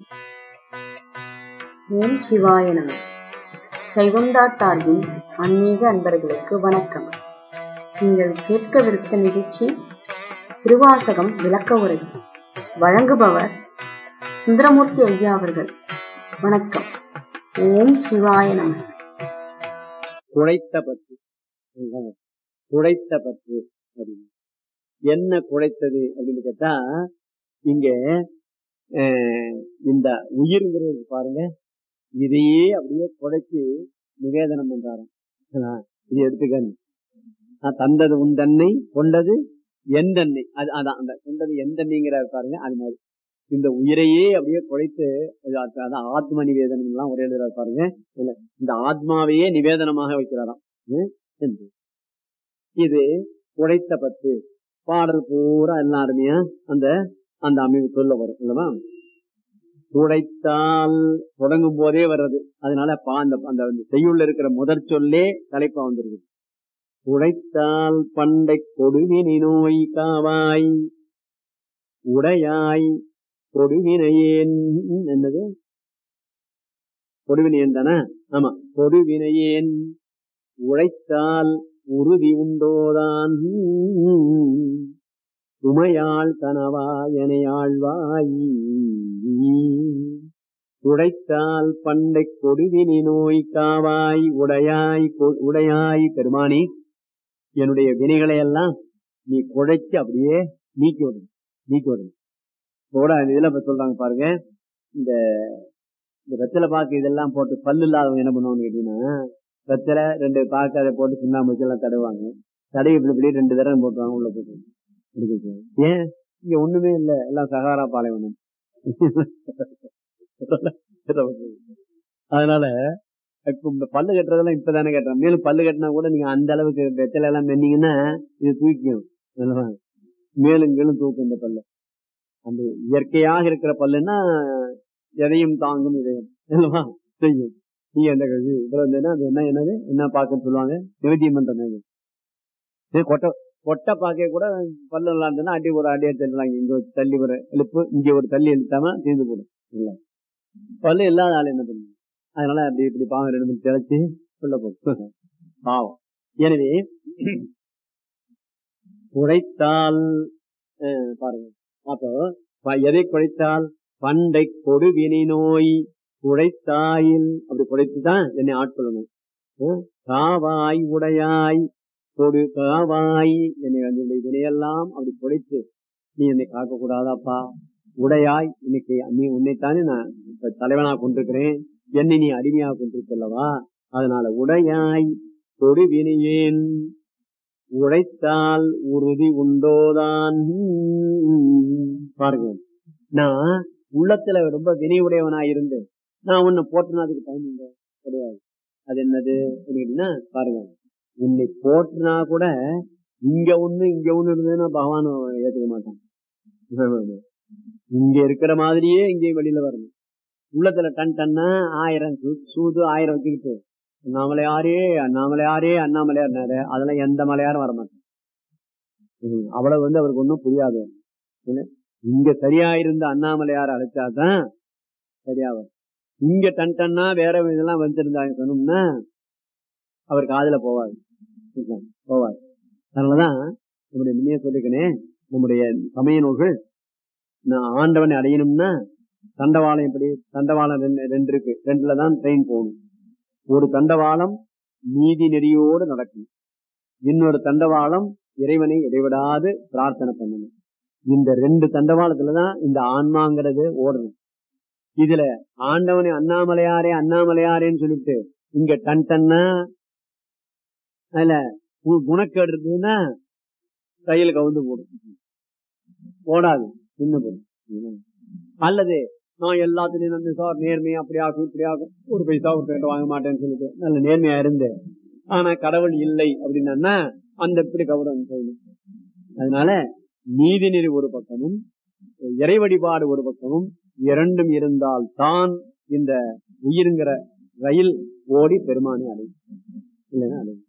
ஓம் சிவாய நம சைவந்தாத்தார்வின் ஆன்மீக அன்பர்களுக்கு வணக்கம் நீங்கள் கேட்கவிருக்க நிகழ்ச்சி திருவாசகம் விளக்க உரை வழங்குபவர் சுந்தரமூர்த்தி ஐயா அவர்கள் வணக்கம் ஓம் சிவாய நம குழைத்த பற்று இதுதாங்க. குழைத்த பற்று அப்படின்னு என்ன குழைத்தது அப்படின்னு கேட்டா இங்க அஹ், இந்த உயிர்ங்கிறது பாருங்க இதையே அப்படியே குழைச்சு நிவேதனம் பண்றாராம் ஆஹ், இது எடுத்துக்கன்னு நான் தந்தது உன் தன்னை கொண்டது என் தன்னை அது அதான் அந்த கொண்டது என் தன்னைங்கிறார் பாருங்க அது மாதிரி இந்த உயிரையே அப்படியே குழைத்து அது அத- அதான் ஆத்ம நிவேதனம் எல்லாம் ஒரே எழுதுறாரு பாருங்க இல்ல, இந்த ஆத்மாவையே நிவேதனமாக வைக்கிறாராம் ம், என்று. இது உழைத்த பத்து பாடல் பூரா எல்லாம் அருமையா அந்த அந்த அமைவு சொல்ல வரும் இல்லவா உழைத்தால் தொடங்கும் போதே வர்றது அதனால பா அந்த அந்த அந்த செய்யுள்ள இருக்கிற முதற் சொல்லே தலைப்பா வந்துருது உழைத்தால் பண்டை கொடுவினி நோய் காவாய் உடையாய் கொடுவினையேன் என்னது கொடுவினையேன் தானே ஆமா கொடுவினையேன் உழைத்தால் உறுதி உண்டோதான் உமையாள் கனவாயனையாழ்வாய் உடைத்தால் பண்டை கொடுவினி நோய் காவாய் உடையாய் கொ- உடையாய் பெருமானி என்னுடைய வினைகளை எல்லாம் நீ குழைச்சு அப்படியே நீக்கி விடு நீக்கி விடு கூட இதுல இப்ப சொல்றாங்க பாருங்க இந்த இந்த வெத்தலை பாக்கு இதெல்லாம் போட்டு பல்லு இல்லாதவங்க என்ன பண்ணுவாங்க கேட்டீங்கன்னா வெத்தலை ரெண்டு பாக்கு அதை போட்டு சுண்ணாம்பு வச்சு எல்லாம் தடவுவாங்க தடவி இப்படி இப்படி ரெண்டு தடவை போட்டுவாங்க உள்ள போட்டு எடுக்க ஏன் இங்க ஒண்ணுமே இல்ல எல்லாம் சகாரா பாலைவனம் அதனால இப்ப இந்த பல்லு கட்டுறதெல்லாம் இப்பதானே கட்டுறோம் மேலும் பல்லு கட்டினா கூட நீங்க அந்த அளவுக்கு வெத்தலை எல்லாம் மென்னீங்கன்னா இது தூக்கிக்கும் அல்லவா? மேலும் கீழும் தூக்கும் இந்த பல்லு அந்த இயற்கையாக இருக்கிற பல்லுன்னா எதையும் தாங்கும் இதயம் அல்லவா செய்யும் நீ அந்த இது இதுல இருந்ததுன்னா அது என்ன என்னது என்ன பாக்குன்னு சொல்லுவாங்க நிவத்தியம் பண்றது இது கொட்டை கொட்டை பாக்க கூட பல்லு நல்லா இருந்ததுன்னா அடி ஒரு அடி எடுத்துலாம் இங்க ஒரு தள்ளி ஒரு எழுப்பு இங்க ஒரு தள்ளி எழுத்தாம தீர்ந்து போடும் இல்ல பல்லு இல்லாத ஆள் என்ன பண்ணும் அதனால அப்படி இப்படி பாவம் ரெண்டு மூணு திளைச்சு உள்ள போகும் பாவம் எனவே குழைத்தால் அஹ், பாருங்க அப்போ ப- எதை குழைத்தால் பண்டை கொடுவினை நோய் குழைத்தாயில் அப்படி குழைத்துதான் என்னை ஆட்கொள்ளணும் அஹ், காவாய் உடையாய் கொடு காவாய் என்னை அந்த இதனையெல்லாம் அப்படி குழைத்து நீ என்னை காக்க கூடாதாப்பா உடையாய் இன்னைக்கு நீ உன்னைத்தானே நான் இப்ப தலைவனா கொண்டிருக்கிறேன் என்னை நீ அடிமையாக கொண்டிருக்கல்லவா அதனால உடையாய் கொடு வினையேன் உழைத்தால் உறுதி உண்டோதான் பாருங்க நான் உள்ளத்துல ரொம்ப வினையுடையவனா இருந்து நான் உன்னை போட்டுனா அதுக்கு டைம் இல்லை கிடையாது அது என்னது அப்படின்னா பாருங்க உன்னை போட்டுனா கூட இங்க ஒண்ணு இங்க ஒண்ணு இருந்ததுன்னா பகவான் ஏத்துக்க மாட்டான் இங்க இருக்கிற மாதிரியே இங்கேயும் வெளியில வரணும் உள்ளத்துல டன் டன்னா ஆயிரம் சூ- சூது ஆயிரம் வச்சுக்கிட்டு அண்ணாமலையாரே அண்ணாமலையாரே அண்ணாமலையார் அதெல்லாம் எந்த மலையாரும் வரமாட்டான் ம், அவ்வளவு வந்து அவருக்கு ஒன்றும் புரியாது என்ன? இங்க சரியா இருந்த அண்ணாமலையார் அழைச்சாதான் சரியா வரும் இங்க டன் டன்னா வேற இதெல்லாம் வச்சிருந்தாங்க சொன்னோம்னா அவர் காதுல போவாது சரிங்களா? போவாது அதனாலதான் நம்முடைய முன்னே சொல்லிக்கனே நம்முடைய சமய நூல்கள் நான் ஆண்டவனை அடையணும்னா தண்டவாளம் எப்படி தண்டவாளம் ரெண்டு ரெண்டு இருக்கு ரெண்டுல தான் ட்ரெயின் போகணும் ஒரு தண்டவாளம் நீதி நெறியோடு நடக்கணும் இன்னொரு தண்டவாளம் இறைவனை இடைவிடாது பிரார்த்தனை பண்ணணும் இந்த ரெண்டு தண்டவாளத்துலதான் இந்த ஆன்மாங்கிறது ஓடணும் இதுல ஆண்டவனை அண்ணாமலையாரே அண்ணாமலையாரேன்னு சொல்லிட்டு இங்க டன் டன்னா அதுல கு- குணக்கேடு இருக்குதுன்னா கையில கவுந்து போடும் போடாது சின்ன போடும் அல்லது நான் எல்லாத்துலயும் வந்து சார் நேர்மையா அப்படி ஆகும் இப்படி ஆகும் ஒரு பைசா ஒரு பேட்டை வாங்க மாட்டேன்னு சொல்லிட்டு நல்ல நேர்மையா இருந்து ஆனா கடவுள் இல்லை அப்படின்னா அந்த இப்படி கவுடம் செய்யணும் அதனால நீதிநெறி ஒரு பக்கமும் இறை வழிபாடு ஒரு பக்கமும் இரண்டும் இருந்தால் தான் இந்த உயிருங்கிற ரயில் ஓடி பெருமானை அடையும் இல்லைன்னா அடையும்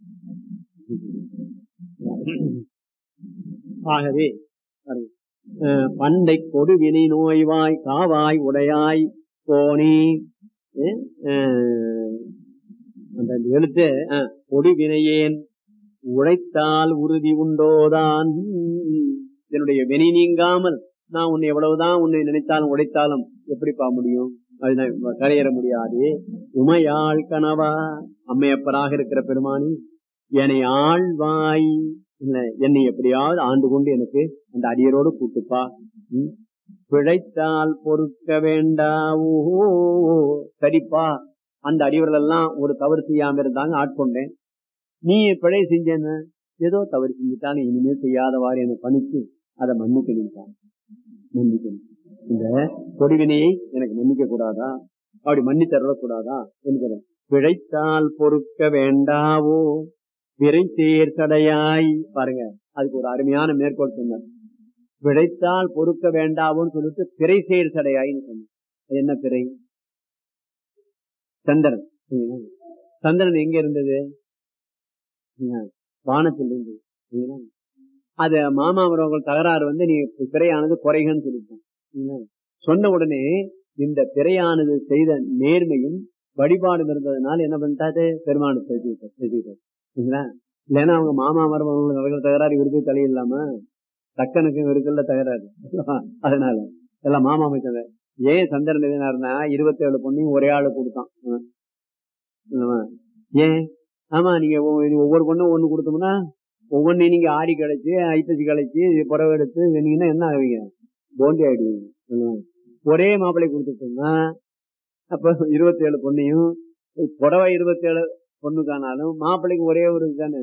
ஆகவே பாருங்க. அஹ் பண்டை கொடு வினை நோய்வாய் காவாய் உடையாய் கோணி அஹ், அஹ், அந்த எழுத்து அஹ், கொடி வினையேன் உழைத்தால் உறுதி உண்டோதான் என்னுடைய வெனி நீங்காமல் நான் உன்னை எவ்வளவுதான் உன்னை நினைத்தாலும் உழைத்தாலும் எப்படிப்பா முடியும் அதுதான் கரையேற முடியாது உமையாள் கனவா அம்மையப்பராக இருக்கிற பெருமானி என்னை ஆழ்வாய் இல்ல என்னை எப்படியாவது ஆண்டு கொண்டு எனக்கு அந்த அடியரோடு கூட்டுப்பா ம். பிழைத்தால் பொறுக்க வேண்டாவோ சரிப்பா அந்த அடியவர்கள் எல்லாம் ஒரு தவறு செய்யாம இருந்தாங்க ஆட்கொண்டேன் நீ பிழை செஞ்சேன்னு ஏதோ தவறு செஞ்சுட்டாலும் இனிமேல் செய்யாதவாறு எனக்கு பணிச்சு அதை மன்னிக்க நின்றான் மன்னிக்கணும் இந்த கொடிவினையை எனக்கு மன்னிக்க கூடாதா அப்படி மன்னித்தர கூடாதா என்கிறேன் பிழைத்தால் பொறுக்க வேண்டாவோ விரை சேர் சடையாய் பாருங்க அதுக்கு ஒரு அருமையான மேற்கோள் சொன்னார் பிழைத்தால் பொறுக்க வேண்டாவோன்னு சொல்லிட்டு பிறை சேர் சடையாயின்னு சொன்னார் அது என்ன பிறை சந்திரன் சரிங்களா? சந்திரன் எங்க இருந்தது சரிங்களா? வானத்தில் இருந்தது சரிங்களா? அது மாமா அவர்கள் தகராறு வந்து நீ பிறையானது குறைகன்னு சொல்லிட்டான் சரிங்களா? சொன்ன உடனே இந்த பிறையானது செய்த நேர்மையும் வழிபாடும் இருந்ததுனால என்ன பண்ணிட்டாரு பெருமானு பேசிட்டார் பேசிட்டார் சரிங்களா இல்லைன்னா அவங்க மாமா மருமகள் நடக்கிற தகராறு இவருக்கு தலையில்லாம தக்கனுக்கும் இருக்குல்ல தகராறு அதனால எல்லாம் மாமா அமைச்சது ஏன் சந்திரன் எதுனாருன்னா இருபத்தி ஏழு பொண்ணையும் ஒரே ஆளு கொடுத்தான் ஆ. ஆமா. ஏன் ஆமா நீங்க ஒவ்வொ- இது ஒவ்வொரு பொண்ணும் ஒண்ணு கொடுத்தோம்னா ஒவ்வொன்றையும் நீங்க ஆடி கழிச்சு ஐப்பசி கழிச்சு புடவை எடுத்து நீங்கன்னா என்ன ஆகுவீங்க போண்டி ஆயிடுவீங்க ஆமா. ஒரே மாப்பிள்ளை கொடுத்துட்டோம்னா அப்ப இருபத்தி ஏழு பொண்ணையும் புடவை இருபத்தி ஏழு பொண்ணுக்கானாலும் மாப்பிள்ளைக்கு ஒரே ஒரு தானே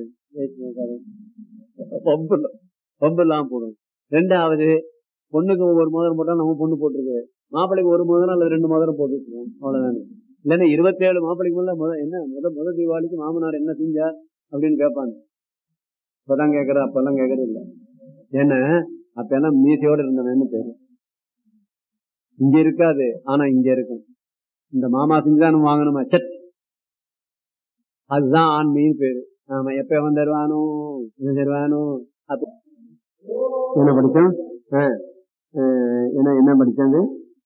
பம்பு பம்பு எல்லாம் போடும் ரெண்டாவது பொண்ணுக்கு ஒவ்வொரு மோதிரம் போட்டா நம்ம பொண்ணு போட்டிருக்கு மாப்பிள்ளைக்கு ஒரு மோதிரம் அல்லது ரெண்டு மோதிரம் போட்டுருக்கோம் அவ்வளவுதானே இல்லைன்னா இருபத்தேழு மாப்பிள்ளைக்கு முத முத என்ன முத முத தீபாவளிக்கு மாமனார் என்ன செஞ்சார் அப்படின்னு கேட்பாங்க இப்பதான் கேட்கறது அப்பெல்லாம் கேட்கறது இல்ல ஏன்னா அப்ப எல்லாம் மீசையோட இருந்தவன்னு பேரு இங்க இருக்காது ஆனா இங்க இருக்கும் இந்த மாமா செஞ்சுதான் நம்ம வாங்கணுமா சட் அதுதான் ஆண்மையின் பேரு ஆமா எப்ப வந்து தருவானோ என்ன தருவானோ அப்ப என்ன படிச்சோம் ஆ, ஆ, என்ன என்ன படிச்சது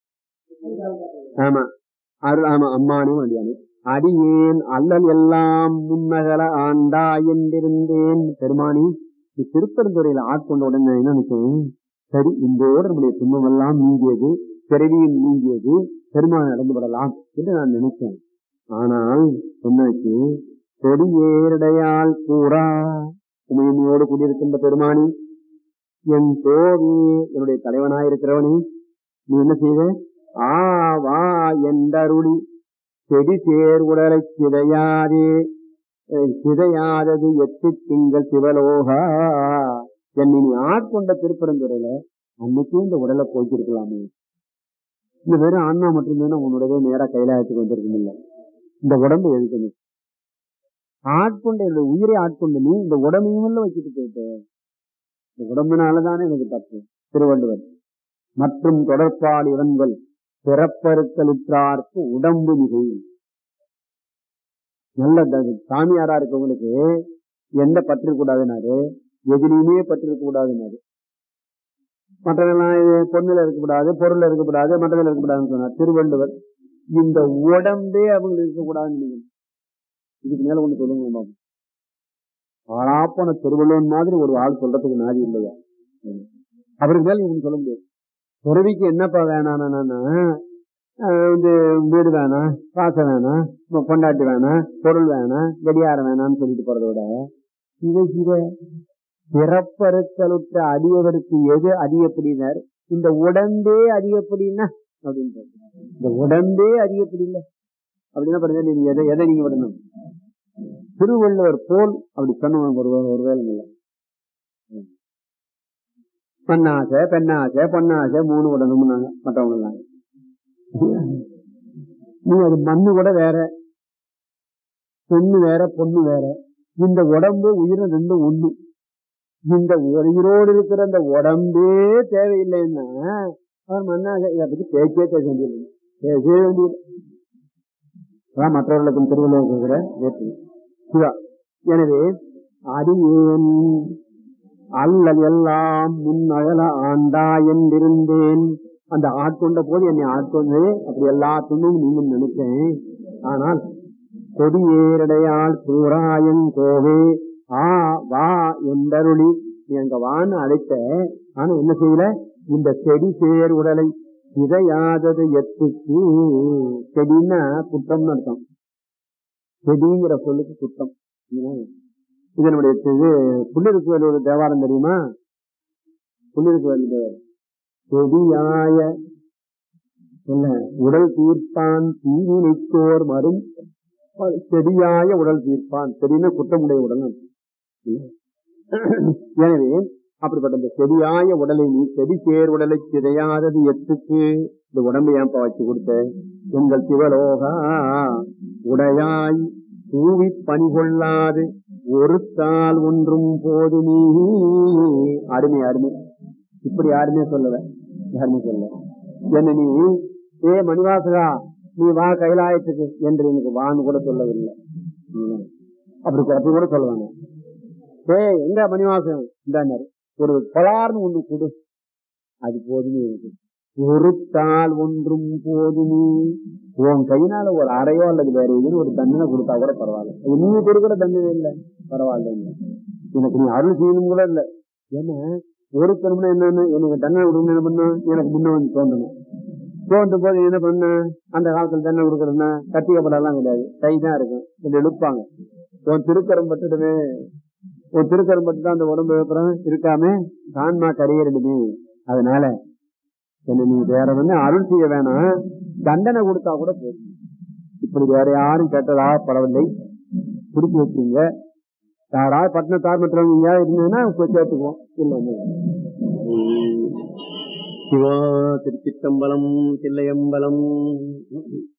ஆமா அருள் ஆமா அம்மானும் அடியானு அடியேன் அல்லல் எல்லாம் முன்னகல ஆண்டா என்றிருந்தேன் பெருமானி நீ திருப்பெருந்துறையில ஆட்கொண்ட உடனே நான் என்ன நினைச்சேன் சரி இந்தோடு நம்முடைய துன்பம் எல்லாம் நீங்கியது பிறவியும் நீங்கியது பெருமான் நடந்து விடலாம் என்று நான் நினைச்சேன் ஆனால் சொன்னாச்சு கொடியேரடையால் கூறா உமையுமையோடு கூடியிருக்கின்ற பெருமானி என் தோவி என்னுடைய தலைவனாயிருக்கிறவனே நீ என்ன செய்த ஆ வா என்றருளி செடி சேர் உடலை சிதையாதே அஹ், சிதையாதது எட்டு திங்கள் சிவலோகா என்னை நீ ஆட்கொண்ட திருப்பரந்துறையில அன்னைக்கே இந்த உடலை போக்கிருக்கலாமே இந்த வெறும் ஆன்மா மட்டும்தானே உன்னுடைய நேரா கைலாயத்துக்கு வந்திருக்கும் இல்ல இந்த உடம்பு எதுக்கணும் ஆட்கொண்ட இந்த உயிரை ஆட்கொண்டு நீ இந்த உடம்பையும் இல்ல வச்சுட்டு போயிட்ட இந்த உடம்புனாலதானே எனக்கு தப்பு திருவள்ளுவர் மற்றும் தொடர்பாடு இவன்கள் பிறப்பறுத்தலுற்றார்க்கு உடம்பு மிகு நல்ல த- சாமியாரா இருக்கவங்களுக்கு எந்த பற்று கூடாதுனாரு எதிலையுமே பற்று கூடாதுனாரு மற்றதெல்லாம் இது பொண்ணுல இருக்கக்கூடாது பொருள்ல இருக்கக்கூடாது மற்றதுல இருக்கக்கூடாதுன்னு சொன்னார் திருவள்ளுவர் இந்த உடம்பே அவங்களுக்கு இருக்கக்கூடாதுன்னு நினைக்கிறேன். இதுக்கு மேல ஒண்ணு சொல்லுங்க பாப்போம். ஆளாப்போன திருவள்ளுவன் மாதிரி ஒரு ஆள் சொல்றதுக்கு நாதி இல்லையா ம். அவருக்கு மேல இவங்க சொல்ல முடியாது துறவிக்கு என்னப்பா வேணானா வந்து வீடு வேணாம் காசை வேணாம் பொ- பொண்டாட்டி வேணாம் பொருள் வேணாம் கடியாரம் வேணாம்னு சொல்லிட்டு போறதை விட இதை இதை பிறப்பறுத்தலுற்ற அடியவருக்கு எது அதிகப்படினார் இந்த உடம்பே அதிகப்படின்னா அப்படின்னு சொல்றாரு. இந்த உடம்பே அதிகப்படி இல்ல அப்படின்னா பாருங்க நீங்க எதை எதை நீங்க விடணும் திருவள்ளுவர் போல் அப்படி சொன்னவங்க ஒரு ஒரு வேலை இல்லை பெண்ணாசை பெண்ணாசை பொன்னாசை மூணு விடணும்னாங்க மற்றவங்க எல்லாம் நீ அது மண்ணு கூட வேற பெண்ணு வேற பொண்ணு வேற இந்த உடம்பு உயிரும் ரெண்டும் ஒண்ணு இந்த உயிரோடு இருக்கிற அந்த உடம்பே தேவையில்லைன்னா அவர் மண்ணாக இதை பத்தி பேச்சே பேச வேண்டியது பேசவே வேண்டியது அதான் மற்றவர்களுக்கும் திருவள்ளுவர் இருக்கிற வேற்றுமை. சிவா எனவே அடியேன் அல்லல் எல்லாம் முன்னகல ஆண்டா என்றிருந்தேன் அந்த ஆட்கொண்ட போது என்னை ஆட்கொண்டு அப்படி எல்லா துன்பமும் நீங்க நினைச்சேன் ஆனால் கொடியேரடையால் சூராயன் கோவே ஆ வா என்றருளி நீ அங்க வான்னு அழைத்த ஆனா என்ன செய்யல இந்த செடி சேர் உடலை சிதையாதது எத்துக்கு செடின்னா குற்றம்னு அர்த்தம் செடிங்கிற சொல்லுக்கு குற்றம் இது நம்முடைய இது புள்ளிருக்கு ஒரு தேவாரம் தெரியுமா புள்ளிருக்கு வந்து செடியாய என்ன உடல் தீர்ப்பான் தீவினைத்தோர் மரும் செடியாய உடல் தீர்ப்பான் செடினா குற்றமுடைய உடல் எனவே அப்படிப்பட்ட இந்த செடியாய உடலை நீ செடி சேர் உடலை சிதையாதது எத்துக்கு இந்த உடம்பை ஏன்பா வச்சு கொடுத்த எங்கள் சிவலோகா உடையாய் கூவி பணி கொள்ளாது ஒரு தாள் ஒன்றும் போது நீ அருமை அருமை இப்படி யாருமே சொல்லல யாருமே சொல்ல என்ன நீ ஏ மணிவாசகா நீ வா கைலாயத்துக்கு என்று எனக்கு வான்னு கூட சொல்லவில்லை அப்படி அப்படி கூட சொல்லுவாங்க ஏ எங்க மணிவாசகம் இந்த ஒரு கொலார்னு ஒண்ணு கொடு அது போதுமே இருக்கு ஒரு தாள் ஒன்றும் போதுமே உன் கையினால ஒரு அறையோ அல்லது வேற எதுவும் ஒரு தண்டனை கொடுத்தா கூட பரவாயில்ல நீ கொடுக்குற தண்டனை இல்லை பரவாயில்ல எனக்கு நீ அருள் செய்யணும் கூட இல்லை ஏன்னா ஒரு தருமனை என்னன்னு எனக்கு தண்டனை கொடுக்கணும் என்ன பண்ண எனக்கு முன்ன வந்து தோன்றணும் தோன்றும் போது என்ன பண்ண அந்த காலத்துல தண்டனை கொடுக்கறதுன்னா கத்திக்கப்படலாம் கிடையாது கை தான் இருக்கும் கொஞ்சம் இழுப்பாங்க உன் திருக்கரம் பட்டுடுமே உன் திருக்கரம் பட்டு தான் அந்த உடம்பு அப்புறம் இருக்காம கான்மா கரையறிடுமே அதனால என்ன நீ வேற வந்து அருள் செய்ய வேணாம் தண்டனை கொடுத்தா கூட போதும் இப்படி வேற யாரும் கேட்டதா பரவாயில்லை திருப்பி வச்சுங்க யாராவது பட்டினத்தார் மற்றவங்க இருந்ததுன்னா சேர்த்துக்குவோம் இல்லை சிவா திருச்சிட்டம்பலம் தில்லையம்பலம்